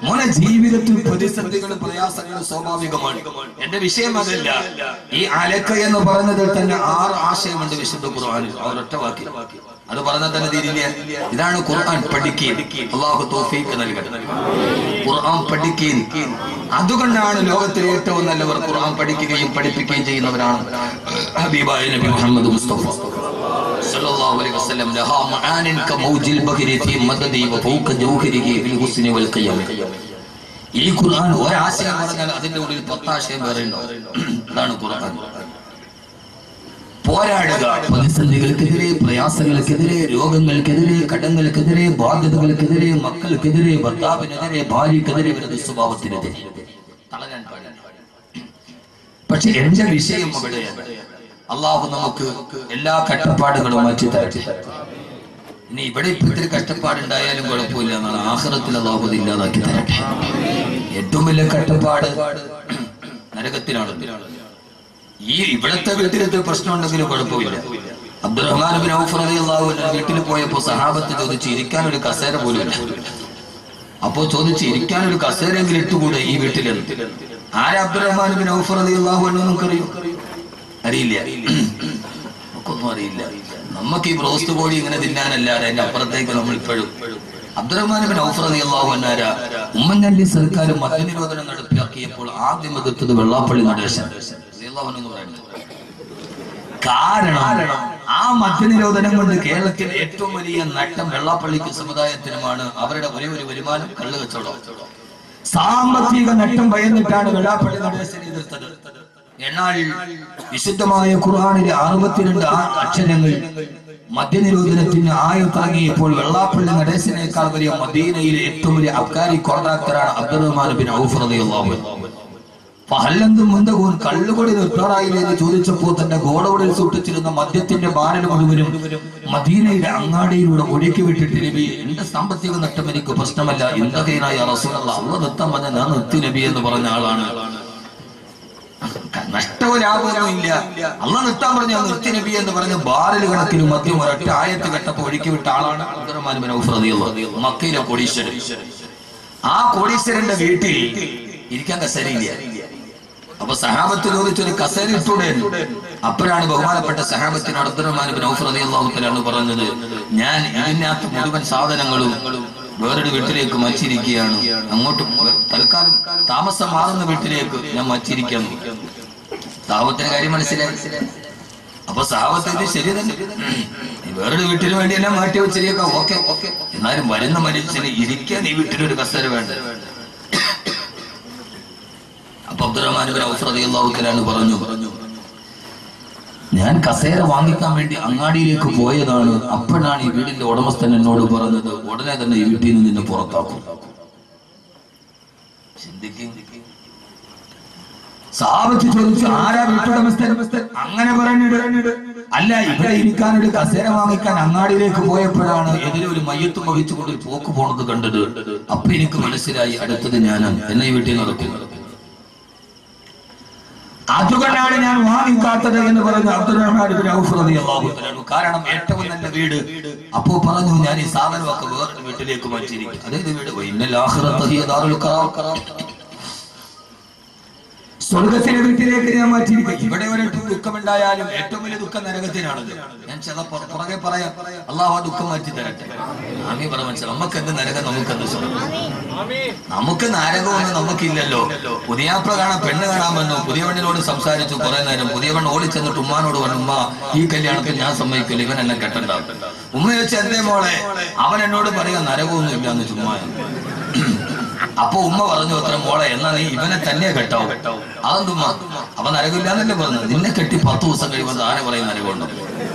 മോനെ ജീവിതത്തിൽ പ്രതിസന്ധികളും പ്രയാസങ്ങളും സ്വാഭാവികമാണ് എന്റെ വിഷയം അതല്ല ഈ അലക്ക എന്ന് പറഞ്ഞതിൽ തന്നെ ആറ് ആശയമുണ്ട് വിശുദ്ധ ഖുർആാനിൽ അവരൊറ്റ വാക്കി അത് പറഞ്ഞാൽ തന്നെ തീരില്ല ഇതാണ് ഖുർആൻ പഠിക്കുകയും അള്ളാഹു തോഫീക്ക് നൽകട്ടെ ഖുർആൻ പഠിക്കുകയും അതുകൊണ്ടാണ് ലോകത്തിലെ ഏറ്റവും നല്ലവർ ഖുർആൻ പഠിക്കുകയും പഠിപ്പിക്കുകയും ചെയ്യുന്നവരാണ് ഹബീബായ നബി മുഹമ്മദ് മുസ്തഫ സല്ലല്ലാഹു അലൈഹി വസല്ലം ലഹാ മആനിൻ കമൗജിൽ ബഹരി ഫീ മദദി വഫൗക ജൗഹരിഹി ഫിൽ ഹുസ്നി വൽ ഖിയം ഈ ഖുർആൻ ഒരാശയം പറഞ്ഞാൽ അതിന്റെ ഉള്ളിൽ പത്താശയം വേറെ ഉണ്ടാവും അതാണ് ഖുർആൻ പോരാടുക പ്രതിസന്ധികൾക്കെതിരെ പ്രയാസങ്ങൾക്കെതിരെ രോഗങ്ങൾക്കെതിരെ കടങ്ങൾക്കെതിരെ ബാധ്യതകൾക്കെതിരെ മക്കൾക്കെതിരെ ഭർത്താവിനെതിരെ ഭാര്യക്കെതിരെ വരുന്ന സ്വഭാവത്തിനെതിരെ തളരാൻ പാടില്ല പക്ഷെ എന്റെ വിഷയം അവിടെയാണ് അള്ളാഹു നമുക്ക് എല്ലാ കഷ്ടപ്പാടുകളും മാറ്റി തരട്ടെ ഇനി ഇവിടെ ഇപ്പൊ ഇത്തിരി കഷ്ടപ്പാടുണ്ടായാലും കുഴപ്പമില്ല എന്നാണ് ആഹ്റത്തിൽ അള്ളാഹു ഇത് ഇല്ലാതാക്കി തരട്ടെ ഏറ്റവും വലിയ കഷ്ടപ്പാട് നരകത്തിലാണ് ഈ ഇവിടത്തെ വീട്ടിലത്തെ പ്രശ്നം ഉണ്ടെങ്കിലും കുഴപ്പമില്ല അബ്ദുറഹ്മാൻ ബിൻ ഔഫ് റളിയല്ലാഹു അൻഹു വീട്ടിൽ പോയപ്പോ സഹാബത്ത് ചോദിച്ചു ഇരിക്കാൻ ഒരു കസേര പോലും ഇല്ല അപ്പോ ചോദിച്ചു ഇരിക്കാൻ ഒരു കസേരയെങ്കിലും ഇട്ടുകൂടെ ഈ വീട്ടിൽ ആരാ അബ്ദുറഹ്മാൻ ബിൻ ഔഫ് റളിയല്ലാഹു അൻഹു നമുക്കറിയോ അറിയില്ല നമുക്കൊന്നും അറിയില്ല നമുക്ക് ഈ ബ്രോസ്റ്റ് കോഴി ഇങ്ങനെ തിന്നാനല്ലാതെ അതിന്റെ അപ്പുറത്തേക്ക് നമ്മൾ ഇപ്പോഴും അബ്ദുറഹ്മാൻ ബിൻ ഔഫ് റളിയല്ലാഹു അൻഹു ആരാ ഉമ്മൻചാണ്ടി സർക്കാർ മദ്യനിരോധനം നടപ്പിലാക്കിയപ്പോൾ ആദ്യം എതിർത്തത് വെള്ളാപ്പള്ളി നടേശൻ റളിയല്ലാഹു അൻഹു എന്ന് പറയുന്നത് കാരണം ആ മദ്യനിരോധനം കൊണ്ട് കേരളത്തിൽ ഏറ്റവും വലിയ നട്ടം വെള്ളാപ്പള്ളിക്ക് സമുദായത്തിനുമാണ് അവരുടെ ഒരേ ഒരു വരുമാനം കള്ളു കച്ചവടം സാമ്പത്തിക നട്ടം ഭയന്നിട്ടാണ് വെള്ളാപ്പള്ളി നടേശനെ എതിർത്തത് എന്നാൽ വിശുദ്ധമായ ഖുർആാനിലെ അറുപത്തിരണ്ട് ആ അക്ഷരങ്ങൾ മദ്യനിരോധനത്തിന് ആയുത്താങ്ങിയപ്പോൾ വെള്ളാപ്പള്ളി നടേശനേക്കാൾ വലിയ മദീനയിലെ ഏറ്റവും വലിയ അബ്കാരി കോൺട്രാക്ടറാണ് അബ്ദുറഹ്മാൻ ബിൻ ഔഫ് റളിയല്ലാഹു അൻഹു പഹല്ലെന്തും മുന്തകൂൻ കള്ളുകൊടി നിർത്താറായില്ലേ എന്ന് ചോദിച്ചപ്പോൾ തന്റെ ഗോഡൌണിൽ സൂക്ഷിച്ചിരുന്ന മദ്യത്തിന്റെ ബാരൽ മുഴുവനും മദീനയുടെ അങ്ങാടിയിലൂടെ ഒഴുക്കി വിട്ടിട്ട് നബി എന്റെ സാമ്പത്തിക നഷ്ടം എനിക്ക് പ്രശ്നമല്ല എന്തൊക്കെയായ റസൂലുള്ള അള്ള നിർത്താൻ പറഞ്ഞ ഞാൻ നിർത്തി നബി എന്ന് പറഞ്ഞ ആളാണ് നഷ്ടവും ലാഭമൊന്നും ഇല്ല അള്ള നിർത്താൻ പറഞ്ഞ നിർത്തി നബി എന്ന് പറഞ്ഞ ബാരൽ കണക്കിന് മദ്യം ഒരൊറ്റ ആയത്ത് കെട്ടപ്പോ ഒഴുക്കി വിട്ട ആളാണ് അബ്ദുറഹ്മാൻ ബിൻ ഔഫ് റളിയല്ലാഹു മക്കയിലെ കോടീശ്വരൻ ആ കോടീശ്വരന്റെ വീട്ടിൽ ഇരിക്കാൻ കസേരയില്ല അപ്പൊ സഹാബത്ത് ചോദിച്ചൊരു കസേര ഇട്ടൂടെ അപ്പോഴാണ് ബഹുമാനപ്പെട്ട സഹാബത്തിന് അബ്ദുറഹ്മാൻ ബിൻ ഔഫ് റളിയല്ലാഹു തആല പറഞ്ഞത് ഞാൻ ഇതിനകത്ത് മുഴുവൻ സാധനങ്ങളും വേറൊരു വീട്ടിലേക്ക് മച്ചിരിക്കുകയാണ് അങ്ങോട്ട് തൽക്കാലം താമസം മാറുന്ന വീട്ടിലേക്ക് ഞാൻ മച്ചിരിക്കാൻ താപത്തിന്റെ കാര്യം മനസ്സിലായി അപ്പൊ സഹാബത്ത് ഇത് ശരി തന്നെ നീ വേറൊരു വീട്ടിന് വേണ്ടി എല്ലാം മാറ്റി വെച്ചിരിക്കാം ഓക്കെ ഓക്കെ എന്നാലും വരുന്ന മനുഷ്യന് ഇരിക്കാൻ ഈ വീട്ടിലൊരു കസേര വേണ്ട അപ്പൊ അബ്ദുറഹ്മാൻ ബിൻ ഔഫ് റളിയല്ലാഹു തആല പറഞ്ഞു പറഞ്ഞു ഞാൻ കസേര വാങ്ങിക്കാൻ വേണ്ടി അങ്ങാടിയിലേക്ക് പോയതാണ് അപ്പോഴാണ് ഈ വീടിന്റെ ഉടമസ്ഥൻ എന്നോട് പറഞ്ഞത് ഉടനെ തന്നെ ഈ വീട്ടിൽ നിന്ന് നിന്നെ പുറത്താക്കും ചിന്തിക്കും സാവച്ച് ചോദിച്ചു ആരാ വീട്ടുടമസ്ഥൻ അങ്ങനെ പറഞ്ഞിട്ട് അല്ല ഇവിടെ ഇരിക്കാനൊരു കസേര വാങ്ങിക്കാൻ അങ്ങാടിയിലേക്ക് പോയപ്പോഴാണ് എതിരെ ഒരു മയ്യത്തും വഹിച്ചുകൊണ്ട് ഒരു പോക്ക് പോണത് കണ്ടത് അപ്പൊ എനിക്ക് മനസ്സിലായി അടുത്തത് ഞാനാണ് എന്നെ ഈ വീട്ടിൽ നടക്കും അതുകൊണ്ടാണ് ഞാൻ വാങ്ങിക്കാത്തത് എന്ന് പറഞ്ഞ അബ്ദുറഹ്മാൻ ബിൻ ഔഫ് റളിയല്ലാഹു തആല അൻഹു. കാരണം ഏറ്റവും നല്ല വീട് അപ്പോ പറഞ്ഞു ഞാൻ ഈ സാധനമൊക്കെ വേറൊരു വീട്ടിലേക്ക് മാറ്റിയിരിക്കും അതായത് വീട് ഇന്നൽ ആഖിറത ഹിയ ദാറുൽ ഖറാർ സ്വർഗത്തിലെ വീട്ടിലേക്ക് ഞാൻ മാറ്റിയിരിക്കും ഇവിടെ ഒരു ദുഃഖമുണ്ടായാലും ഏറ്റവും വലിയ ദുഃഖം നരകത്തിനാണത് ഞാൻ ചില പുറ- പുറകെ പറയാം അള്ളാഹു ആ ദുഃഖം മാറ്റി തരട്ടെ ആമി പറ മനസ്സിലാവും നമുക്ക് എന്ത് നരകം നമുക്ക് എന്ത് സ്വർഗം നമുക്ക് നരകമൊന്നും നമുക്കില്ലല്ലോ പുതിയാപ്ല കാണാൻ പെണ്ണ് കാണാൻ വന്നു പുതിയ പെണ്ണിനോട് സംസാരിച്ചു കുറെ നേരം പുതിയ പെണ്ണ് ഓടി ചെന്നിട്ട് ഉമ്മാനോട് പറഞ്ഞു ഉമ്മ ഈ കല്യാണത്തിൽ ഞാൻ സമ്മതിക്കില്ല ഇവൻ എന്നെ കെട്ടണ്ട ഉമ്മ ചോദിച്ചു എന്തേ മോളെ അവൻ എന്നോട് പറയാ നരകമൊന്നും ഇല്ല എന്ന് ചുമ്മാ അപ്പൊ ഉമ്മ പറഞ്ഞു അത്ര മോളെ എന്നാ നീ ഇവനെ തന്നെ കെട്ടാവും അതെന്തുമ്മ അവൻ നരകമില്ലാന്നല്ലേ പറഞ്ഞത് നിന്നെ കെട്ടി പത്ത് ദിവസം കഴിയുമ്പോൾ ആരെ പറയും നരകമുണ്ടോ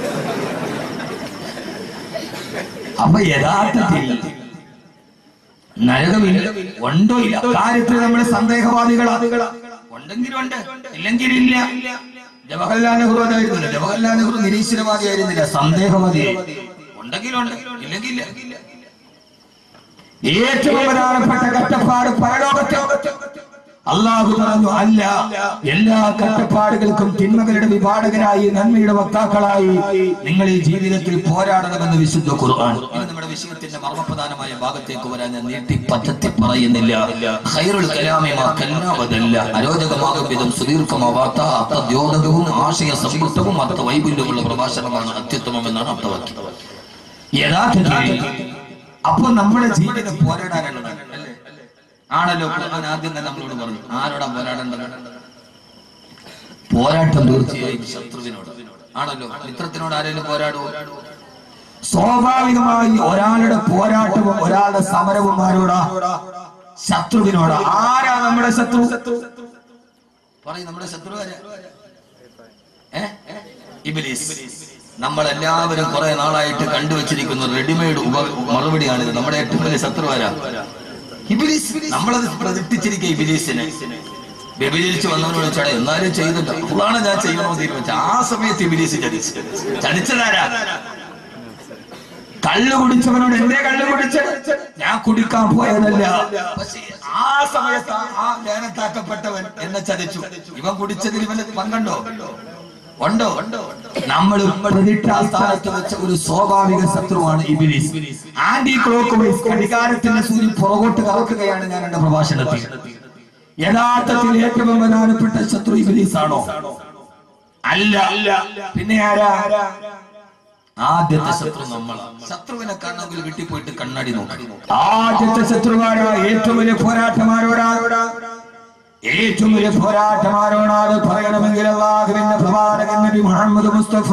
അപ്പൊ യഥാർത്ഥത്തിൽ നരകമില്ല ഉണ്ടോ ഇല്ല കാര്യത്തിൽ നമ്മൾ സന്ദേഹവാദികളാ ഉണ്ടെങ്കിലുണ്ട് ഇല്ലെങ്കിലില്ല ജവഹർലാൽ നെഹ്റു അതായിരുന്നില്ല ജവഹർലാൽ നെഹ്റു നിരീശ്വരവാദിയായിരുന്നില്ല സന്ദേഹവാദി ഉണ്ടെങ്കിലുണ്ട് ഇല്ലെങ്കില്ല ഏറ്റവും പ്രധാനപ്പെട്ട കഷ്ടപ്പാട് പരലോകത്തെ അള്ളാഹു പറഞ്ഞു അല്ല എല്ലാ കഷ്ടപ്പാടുകൾക്കും തിന്മകളുടെ വിപാടകരായി നന്മയുടെ വക്താക്കളായി നിങ്ങൾ ഈ ജീവിതത്തിൽ പോരാടണമെന്ന് വിശുദ്ധ ഖുർആൻ ഇനി നമ്മുടെ വിഷയത്തിന്റെ മർമ്മപ്രധാനമായ ഭാഗത്തേക്ക് വരാൻ ഞാൻ നീട്ടി പദ്ധതി പറയുന്നില്ല ഖൈറുൽ കലാമി മാ കല്ലാവതല്ല അരോചകമാകും വിധം സുദീർഘമാവാത്ത അർത്ഥദ്യോതകവും ആശയ സമ്പുഷ്ടവും അർത്ഥ വൈപുല്യമുള്ള പ്രഭാഷണമാണ് അത്യുത്തമം എന്നാണ് അർത്ഥവാക്യം യഥാർത്ഥത്തിൽ അപ്പൊ നമ്മുടെ ജീവിതം പോരാടാനുള്ളതാണ് അല്ലേ ആണല്ലോ ഖുർആൻ ആദ്യം തന്നെ നമ്മളോട് പറഞ്ഞു ആരോടാ പോരാടേണ്ടത് പോരാട്ടം തീർച്ചയായും തീർച്ചയായും ശത്രുവിനോട് ആണല്ലോ മിത്രത്തിനോട് ആരെങ്കിലും പോരാടുവോ സ്വാഭാവികമായി ഒരാളുടെ പോരാട്ടവും ഒരാളുടെ സമരവും ആരോടാ ശത്രുവിനോടാ ആരാ നമ്മുടെ ശത്രു പറയും നമ്മുടെ ശത്രു ആരാ? ഏ? ഇബ്ലീസ് നമ്മളെല്ലാവരും കുറെ നാളായിട്ട് കണ്ടുവച്ചിരിക്കുന്ന റെഡിമെയ്ഡ് ഉപ മറുപടിയാണിത് നമ്മുടെ ഏറ്റവും വലിയ ശത്രു ആരാ ഇബിലീസ് നമ്മളത് പ്രതിഷ്ഠിച്ചിരിക്കുക ഇബിലീസിനെ വ്യഭിചരിച്ച് വന്നവനോട് ചട എന്നാലും ചെയ്തിട്ട് അപ്പോഴാണ് ഞാൻ ചെയ്യണമെന്ന് തീരുമാനിച്ചത് ആ സമയത്ത് ഇബിലീസ് ചതിച്ചു ചതിച്ചതാരാ കള്ളു കുടിച്ചവനോട് എന്തേ കള്ളു കുടിച്ചത് ഞാൻ കുടിക്കാൻ പോയതല്ല പക്ഷേ ആ സമയത്ത് ആ- ആ ലേനത്താക്കപ്പെട്ടവൻ എന്നെ ചതിച്ചു ഇവൻ കുടിച്ചതിൽ ഇവന് പങ്കുണ്ടോ ഉണ്ടോ ഉണ്ടോ നമ്മൾ പ്രതിഷ്ഠാ സ്ഥാനത്ത് വെച്ച ഒരു സ്വാഭാവിക ശത്രുവാണ് ഇബിലിസ് ആന്റി ക്ലോക്ക് വൈസ് ഘടികാരത്തിന്റെ സൂര്യൻ പുറകോട്ട് കറക്കുകയാണ് ഞാൻ എന്റെ പ്രഭാഷണത്തിൽ യഥാർത്ഥത്തിൽ ഏറ്റവും പ്രധാനപ്പെട്ട ശത്രു ഇബിലീസ് ആണോ അല്ല പിന്നെ ആരാ ആദ്യത്തെ ശത്രു നമ്മളാണ് ശത്രുവിനെ കാണണമെങ്കിൽ വീട്ടിൽ പോയിട്ട് കണ്ണാടി നോക്കി ആദ്യത്തെ ശത്രുവാരാ ഏറ്റവും വലിയ പോരാട്ടമാരോടാ ഏറ്റവും വലിയ പോരാട്ടമാരോടാത് പറയണമെങ്കിൽ അള്ളാഹുവിന്റെ പ്രവാചകൻ നബി മുഹമ്മദ് മുസ്തഫ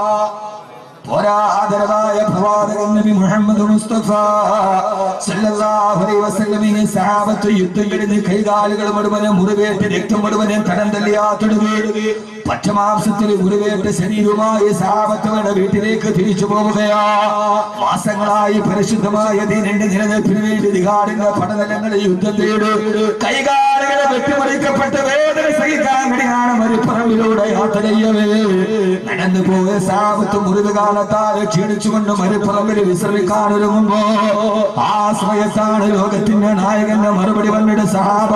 പോരാതരവായ പ്രവാചകൻ നബി മുഹമ്മദ് മുസ്തഫ സല്ലല്ലാഹു അലൈഹി വസല്ലമയെ സഹാബത്ത് യുദ്ധം കഴിഞ്ഞ് കൈകാലുകൾ മുഴുവനെ മുറിവേറ്റ് രക്തം മുഴുവനെ തടം തല്ലിയാത്തൊടുകി പച്ചമാംസത്തിൽ മുറിവേറ്റ് ശരീരവുമായി സഹാബത്തുകളുടെ വീട്ടിലേക്ക് തിരിച്ചു പോവുകയാ മാസങ്ങളായി പരിശുദ്ധമായ ദീനന്റെ നിലനിൽപ്പിന് വേണ്ടി ദിഹാടിന്റെ പടതലങ്ങളെ യുദ്ധം തേട് കൈകാലുകളെ വെട്ടിമറിക്കപ്പെട്ട് വേദന സഹിക്കാൻ കഴിയാണ് മരുപ്പറമ്പിലൂടെ യാത്ര ചെയ്യവേ നടന്നു പോയ സാപത്ത് മുറിവ് കാലത്താൽ ക്ഷീണിച്ചുകൊണ്ട് മരുപ്പറമ്പിൽ വിശ്രമിക്കാൻ ഒരുങ്ങുമ്പോ ആ സമയത്താണ് ലോകത്തിന്റെ നായകന്റെ മറുപടി വന്നിട്ട് സഹാബ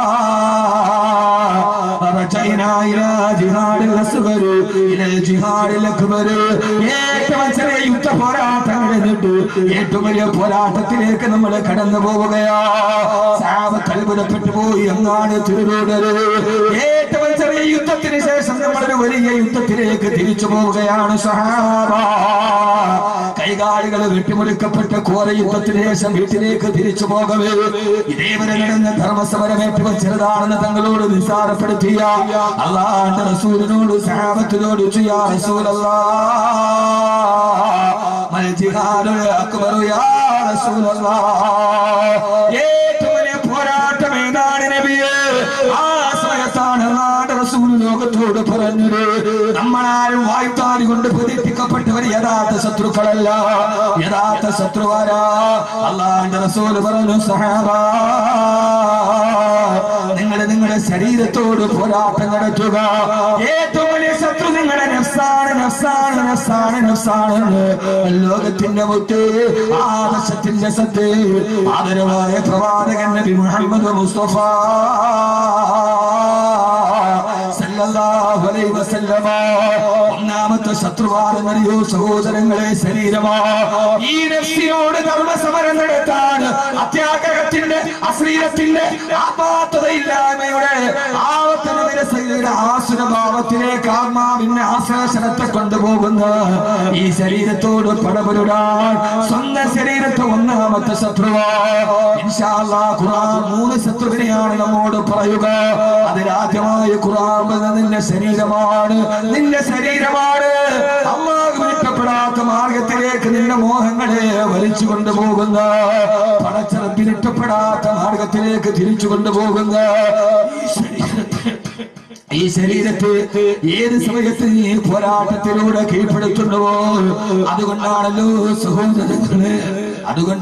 رجعنا إلى جهاد الأصغر إلى الجهاد الأكبر ഏറ്റവും ചെറിയ യുദ്ധ പോരാട്ടങ്ങൾ എന്നിട്ട് ഏറ്റവും വലിയ പോരാട്ടത്തിലേക്ക് നമ്മൾ കടന്നു പോവുകയാ സാപത്ത് അത്ഭുതപ്പെട്ടു പോയി അങ്ങാണ് തിരുവൂടര് ഏറ്റവും ചെറിയ യുദ്ധത്തിന് ശേഷം നമ്മളൊരു വലിയ യുദ്ധത്തിലേക്ക് തിരിച്ചു പോവുകയാണ് സഹാബ കൈകാലികൾ വെട്ടിമുറിക്കപ്പെട്ട ഘോര യുദ്ധത്തിന് ശേഷം വീട്ടിലേക്ക് തിരിച്ചു പോകവേ ഇതേവരെ നടന്ന ധർമ്മസമരം ഏറ്റവും ചെറുതാണെന്ന് തങ്ങളോട് നിസ്സാരപ്പെടുത്തിയ അള്ളാന്റെ റസൂലിനോട് സഹാബത്തിനോട് ചെയ്യാ റസൂലല്ലാ മൽ ജിഹാദുൽ അക്ബറു യാ റസൂലല്ലാ ഏറ്റവും വലിയ പോരാട്ടം ഏതാണ് നബിയേ ആ സമയത്താണ് അള്ളാന്റെ റസൂൽ ലോകത്തോട് പറഞ്ഞത് നമ്മളാരും വായ്ത്താരി കൊണ്ട് പ്രതിഷ്ഠിക്കപ്പെട്ടവർ യഥാർത്ഥ ശത്രുക്കളല്ല യഥാർത്ഥ ശത്രുവാരാ അള്ളാന്റെ റസൂൽ പറഞ്ഞു സഹാബ നിങ്ങൾ നിങ്ങളുടെ ശരീരത്തോട് പോരാട്ടം നടത്തുക ഏറ്റവും വലിയ ശത്രു നിങ്ങളുടെ നഫ്സാണ് നഫ്സാണ് നഫ്സാണ് നഫ്സാണ് ലോകത്തിന്റെ മുത്ത് ആദർശത്തിന്റെ സത്ത് ആദരവായ പ്രവാചകൻ നബി മുഹമ്മദ് മുസ്തഫ സല്ലല്ലാഹു അലൈഹി വസല്ലമ ഒന്നാമത്തെ ശത്രുവാണെന്നറിയോ സഹോദരങ്ങളെ ശരീരമാ ഈ നഫ്സിനോട് ധർമ്മസമരം നടത്താൻ അത്യാഗ്രഹത്തിന്റെ അശ്ലീലത്തിന്റെ ആപാത്തതയില്ലായ്മയുടെ ആവത്തിന് നിരസയുടെ ആസുരഭാവത്തിലേക്ക് ആത്മാവിന്റെ ആശ്ലേഷണത്തെ കൊണ്ടുപോകുന്ന ഈ ശരീരത്തോട് പടപുരുടാൻ സ്വന്തം ശരീരത്തെ ഒന്നാമത്തെ ശത്രുവാ ഇൻഷാ അല്ലാഹ് ഖുർആൻ മൂന്ന് ശത്രുവിനെയാണ് നമ്മോട് പറയുക അതിലാദ്യമായി ഖുർആൻ പറയുന്നത് നിന്റെ ശരീരമാണ് നിന്റെ ശരീരമാണ് അള്ളാഹു ഇഷ്ടപ്പെടാത്ത മാർഗത്തിലേക്ക് നിന്റെ മോഹങ്ങളെ വലിച്ചു കൊണ്ടുപോകുന്ന പടച്ചിറപ്പിലിഷ്ടപ്പെടാത്ത മാർഗത്തിലേക്ക് തിരിച്ചു കൊണ്ടുപോകുന്ന ഈ ശരീരത്തെ ഈ ശരീരത്തെ ഏത് സമയത്ത് നീ പോരാട്ടത്തിലൂടെ കീഴ്പ്പെടുത്തുന്നുവോ അതുകൊണ്ടാണല്ലോ സഹോദരങ്ങളെ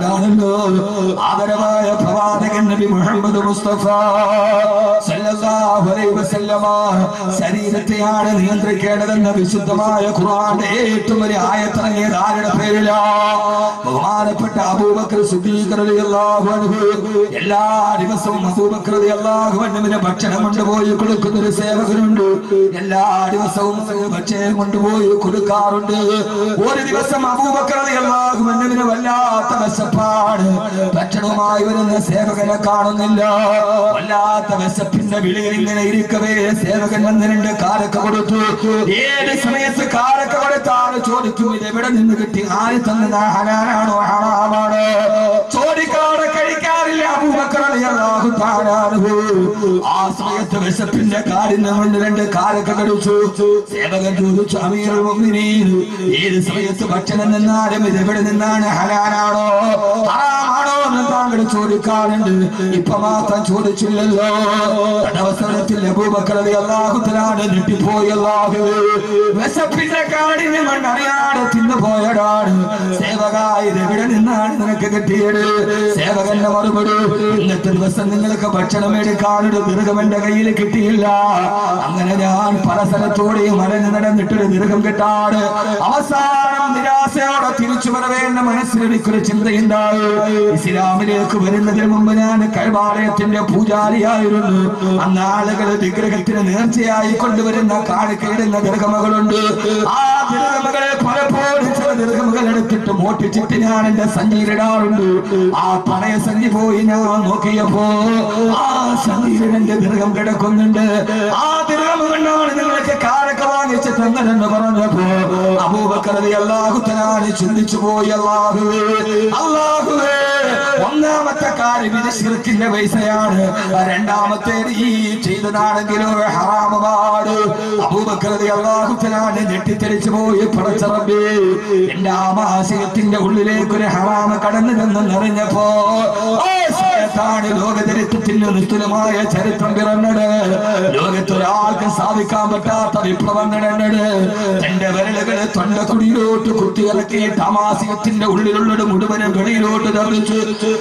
അതുകൊണ്ടാണല്ലോ ആദരവായ പ്രവാചകൻ നബി മുഹമ്മദ് മുസ്തഫ സല്ലല്ലാഹു സല്ലല്ലാഹു അലൈഹി വസല്ലമ ശരീരത്തെയാണ് നിയന്ത്രിക്കേണ്ടതെന്ന വിശുദ്ധമായ ഖുർആന്റെ ഏറ്റവും വലിയ ആയത്തിറങ്ങിയത് ആരുടെ പേരിലാ ബഹുമാനപ്പെട്ട അബൂബക്കർ സിദ്ദീഖ് റളിയല്ലാഹു അൻഹു എല്ലാ ദിവസവും അബൂബക്കർ റളിയല്ലാഹു അൻഹുവിന് ഭക്ഷണം കൊണ്ടുപോയി കൊടുക്കുന്ന ഒരു സേവകനുണ്ട് എല്ലാ ദിവസവും ഭക്ഷണം കൊണ്ടുപോയി കൊടുക്കാറുണ്ട് ഒരു ദിവസം അബൂബക്കർ റളിയല്ലാഹു അൻഹുവിന് വല്ലാത്ത വിശപ്പാണ് ഭക്ഷണവുമായി വരുന്ന സേവകനെ കാണുന്നില്ല വല്ലാത്ത വിശപ്പിന്റെ വിളിയിൽ ഇങ്ങനെ ഇരിക്കവേ സേവകൻ വന്ന് രണ്ട് കാരക്ക കൊടുത്തു ഏത് സമയത്ത് കാരക്ക കൊടുത്താണ് ചോദിക്കും ഇത് എവിടെ നിന്ന് കിട്ടി ആര് തന്നത് ഹലാലാണോ ഹറാമാണോ ചോദിക്കാതെ കഴിക്കാറില്ല അബൂബക്കർ റളിയല്ലാഹു തആല അൻഹു. ആ സമയത്ത് വിശപ്പിന്റെ കാഠിന്യം കൊണ്ട് രണ്ട് കാരക്ക കടിച്ചു സേവകൻ ചോദിച്ചു അമീറുൽ മുഅ്മിനീൻ ഏത് സമയത്ത് ഭക്ഷണം നിന്നാലും ഇത് എവിടെ നിന്നാണ് ഹലാലാണോ ഹറാമാണോ എന്ന് താങ്കൾ ചോദിക്കാറുണ്ട് ഇപ്പൊ മാത്രം ചോദിച്ചില്ലല്ലോ അവസരത്തിൽ അബൂബക്കർ റളിയല്ലാഹു തആല ഞെട്ടിപ്പോയി അല്ലാഹു വിശപ്പിന്റെ കാഠിന്യം കൊണ്ട് അറിയാതെ തിന്നു പോയതാണ് സേവകായി ഇത് എവിടെ നിന്നാണ് നിനക്ക് കിട്ടിയത് സേവകന്റെ മറുപടി ഇന്നത്തെ ദിവസം നിങ്ങൾക്ക് ഭക്ഷണം എടുക്കാനൊരു ദീർഘം എന്റെ കയ്യിൽ കിട്ടിയില്ല അങ്ങനെ ഞാൻ പല സ്ഥലത്തോടെയും മലഞ്ഞു നടന്നിട്ടൊരു ദീർഘം കിട്ടാട് അവസാനം നിരാശയോടെ തിരിച്ചു വരവേണ്ട മനസ്സിലെനിക്കൊരു ചിന്തയുണ്ടായി ഇസ്ലാമിലേക്ക് വരുന്നതിന് മുമ്പ് ഞാൻ കൈവാലയത്തിന്റെ പൂജാരിയായിരുന്നു അന്ന് ആളുകൾ വിഗ്രഹത്തിന് നേർച്ചയായി കൊണ്ടുവരുന്ന കാണിക്കയിടുന്ന ദീർഘമകളുണ്ട് ആ ദീർഘമകളെ പലപ്പോഴും ചില ദീർഘമകൾ എടുത്തിട്ട് മോട്ടിച്ചിട്ട് ഞാൻ എന്റെ സഞ്ചിയിലിടാറുണ്ട് ആ പഴയ സഞ്ചി പോയി ഞാൻ നോക്കിയപ്പോ ആ സഞ്ചിയിൽ എന്റെ ദീർഘം കിടക്കുന്നുണ്ട് ആ ദീർഘം കൊണ്ടാണ് നിങ്ങൾക്ക് കാരൊക്കെ വാങ്ങിച്ച് തന്നതെന്ന് പറഞ്ഞപ്പോ അബൂബക്കറതി അള്ളാഹുത്തനാണ് ചിന്തിച്ചു പോയി അള്ളാഹുവേ അള്ളാഹുവേ ഒന്നാമത്തെ കാര്യം ഇത് ശിർക്കിന്റെ പൈസയാണ് രണ്ടാമത്തെ ഈ ചെയ്തതാണെങ്കിലോ ഹറാമമാണ് അബൂബക്കറതി അള്ളാഹുത്തനാണ് ഞെട്ടിത്തെറിച്ചു പോയി പടച്ചറബേ എന്റെ ആമാശയത്തിന്റെ ഉള്ളിലേക്ക് ഒരു ഹറാമ കടന്നു നിന്നറിഞ്ഞപ്പോ ആ സമയത്താണ് ലോകചരിത്രത്തിന് നിസ്തുലമായ ചരിത്രം പിറന്നത് ലോകത്തൊരാൾക്ക് സാധിക്കാൻ പറ്റാത്ത വിപ്ലവം നടന്നത് തന്റെ വിരലുകള് തൊണ്ടക്കുടിയിലോട്ട് കുത്തിയിറക്കിയിട്ട് ആമാശയത്തിന്റെ ഉള്ളിലുള്ളത് മുഴുവനും വെളിയിലോട്ട് തറിച്ചു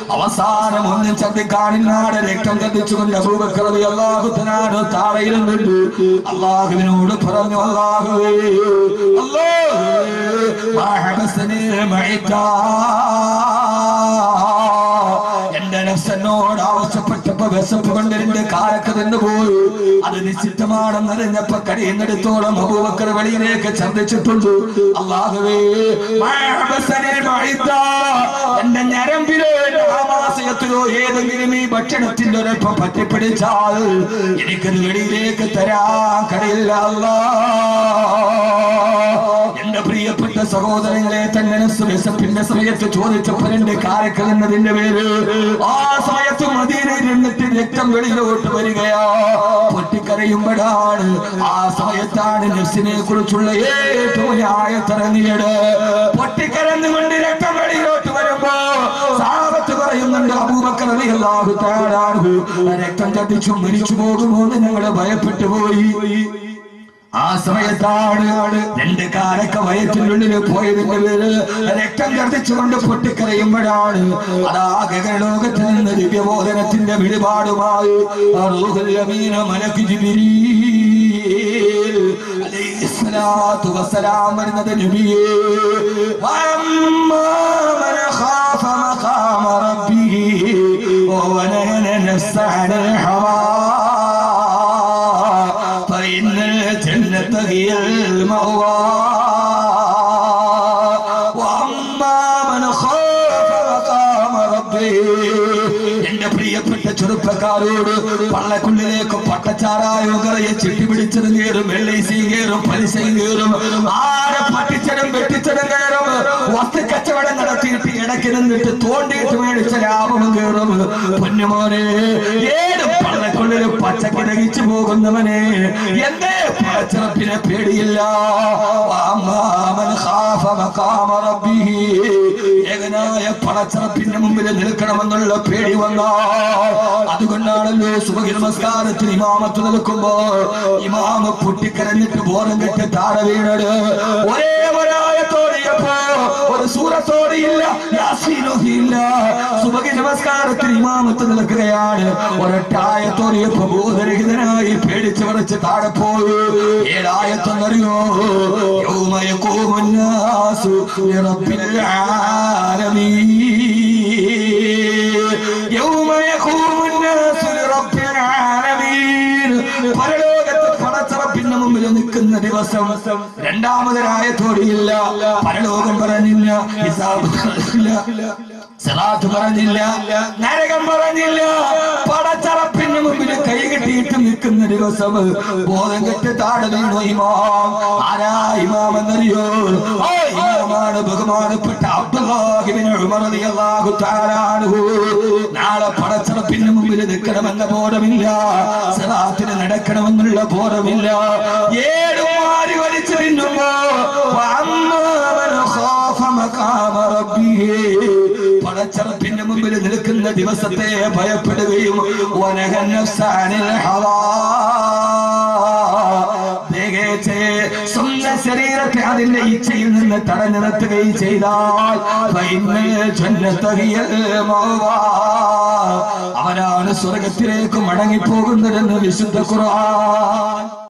അവസാനം ഒന്നും ചന്തിക്കാണില്ലാതെ രക്തം കത്തിച്ചുകൊണ്ട് അബൂബക്കറവി അള്ളാഹുത്തനാണ് താഴെയിരുന്നുണ്ട് അള്ളാഹുവിനോട് പറഞ്ഞു അള്ളാഹുവേ അള്ളാഹുവേ മാ ഹബസനി മഅകാ എന്റെ നഫ്സനോട് ആവശ്യപ്പെട്ടപ്പോ വിശപ്പ് കൊണ്ട് എന്റെ കാലൊക്കെ നിന്ന് പോയി അത് നിശ്ചിതമാണെന്ന് അറിഞ്ഞപ്പോ കഴിയുന്നിടത്തോളം അബൂബക്കർ വെളിയിലേക്ക് ചന്ദിച്ചിട്ടുണ്ട് അള്ളാഹുവേ മഅബസനി മഅകാ. എന്റെ ഞരമ്പിലോ എന്റെ ആമാശയത്തിലോ ഏതെങ്കിലും ഈ ഭക്ഷണത്തിന്റെ ഒരൽപ്പം പറ്റിപ്പിടിച്ചാൽ എനിക്കത് വെളിയിലേക്ക് തരാൻ കഴിയില്ല അല്ലാ എന്റെ പ്രിയപ്പെട്ട സഹോദരങ്ങളെ തന്നെ വിശപ്പിന്റെ സമയത്ത് ചോദിച്ചപ്പോൾ എന്റെ കാരക്കൽ എന്നതിന്റെ പേര് ആ സമയത്ത് മദീനയിൽ നിന്നിട്ട് രക്തം വെളിയിലോട്ട് വരികയാ പൊട്ടിക്കരയുമ്പോഴാണ് ആ സമയത്താണ് നഫ്സിനെ കുറിച്ചുള്ള ഏറ്റവും ആയത്തിറങ്ങിയത് പൊട്ടിക്കരന്നുകൊണ്ട് രക്തം വെളിയിലോട്ട് വരുമ്പോ സാപത്ത് പറയുന്നുണ്ട് അബൂബക്കർ റളിയല്ലാഹു തആല അൻഹു രക്തം ചട്ടിച്ചു മരിച്ചു പോകുമോ എന്ന് ഞങ്ങൾ ഭയപ്പെട്ടു പോയി ആ സമയത്താണ് രണ്ട് കാലൊക്കെ വയറ്റിനുള്ളിൽ പോയതിന്റെ പേര് രക്തം ഛർദ്ദിച്ചുകൊണ്ട് പൊട്ടിക്കരയുമ്പോഴാണ് അതാ ഗഗനലോകത്തിൽ നിന്ന് ദിവ്യബോധനത്തിന്റെ വെളിപാടുമായി ആ റൂഹുൽ അമീന മലക്ക് ജിബ്രീൽ അലൈഹിസ്സലാത്തു വസ്സലാം വരുന്നത് നബിയേ വഅമ്മാ മൻ ഖാഫ മഖാമ റബ്ബിഹി വനഹന നഫ്സ അനിൽ ഹവാ فإن الجنة هي المأوى وأما من خاف مقام ربه എന്റെ പ്രിയപ്പെട്ട ചെറുപ്പക്കാരോട് പള്ളക്കുള്ളിലേക്ക് പട്ടച്ചാറായോ കറിയെ ചിട്ടി പിടിച്ചത് കയറും വെള്ളൈസി കയറും പലിശയും കയറും ആരെ പട്ടിച്ചടും വെട്ടിച്ചടും കയറും വസ്തു കച്ചവടം നടത്തിയിട്ട് ഇടയ്ക്ക് നിന്നിട്ട് തോണ്ടിയിട്ട് മേടിച്ച ലാഭം കയറും പൊന്നുമോനെ ഏത് പള്ളക്കുള്ളിൽ പച്ചക്ക് ദഹിച്ചു പോകുന്നവനെ എന്തേ പച്ചറപ്പിനെ പേടിയില്ല വാമ്മാമൻ ഖാഫ മഖാമ റബ്ബിഹി. ഏകനായ പടച്ചറപ്പിന്റെ മുമ്പിൽ നിൽക്കണമെന്നുള്ള പേടി വന്നാ അതുകൊണ്ടാണല്ലോ സുബഹി നമസ്കാരത്തിന് ഇമാമത്ത് നിൽക്കുമ്പോ ഇമാമ പൊട്ടിക്കരഞ്ഞിട്ട് ബോധം കെട്ട് താഴെ വീണത് ഒരേ ഒരായത്തോടിയപ്പോ ഒരു ഒരു സൂറത്തോടെ ഇല്ല യാസീനൊക്കെ ഇല്ല സുബഹി നമസ്കാരത്തിന് ഇമാമത്ത് നിൽക്കുകയാണ് ഒരൊറ്റായത്തോടെ പ്രബോധരഹിതനായി പേടിച്ച് വിറച്ച് താഴെ പോയി ഏഴായത്തെന്നറിയോ യൗമ യഖൂമുന്നാസു ലിറബ്ബിൽ ആലമീൻ യൗമ യഖൂമുന്നാസു ലിറബ്ബിൽ ആലമീൻ പരലോകത്ത് പടച്ചറപ്പിന്റെ മുമ്പിൽ നിൽക്കുന്ന ദിവസം രണ്ടാമതൊരായത്തോടെയില്ല പരലോകം പറഞ്ഞില്ല ഹിസാബ് പറഞ്ഞില്ല സലാത്ത് പറഞ്ഞില്ല നരകം പറഞ്ഞില്ല പടച്ചറപ്പിന് മുമ്പിൽ കൈ കെട്ടിയിട്ട് നിൽക്കുന്ന ദിവസം ബോധം കെട്ട് താഴെ വീണു ഇമാം ആരാ ഇമാം എന്നറിയോ ആ ഇമാമാണ് ബഹുമാനപ്പെട്ട അബ്ദുല്ലാഹിബിന് ഉമർ റളിയല്ലാഹു തആല അൻഹു നാളെ പടച്ചറപ്പിന് മുമ്പിൽ നിൽക്കണമെന്ന ബോധമില്ല സലാത്തിന് നടക്കണമെന്നുള്ള ബോധമില്ല ഏഴും മാറി വലിച്ചു തിന്നുമ്പോ വഅമ്മാ മൻ ഖാഫ മഖാമ റബ്ബിഹി പടച്ചറപ്പിന്റെ മുമ്പിൽ നിൽക്കുന്ന ദിവസത്തെ ഭയപ്പെടുകയും വനഹൻ നഫ്സാനിൽ ഹവാ തികച്ച് സ്വന്തം ശരീരത്തെ അതിന്റെ ഇച്ഛയിൽ നിന്ന് തടഞ്ഞു നിർത്തുകയും ചെയ്താൽ ഫൈനൽ ജന്നത്ത് ഹിയൽ മഅവാ. അവനാണ് സ്വർഗത്തിലേക്ക് മടങ്ങിപ്പോകുന്നതെന്ന് വിശുദ്ധ ഖുർആൻ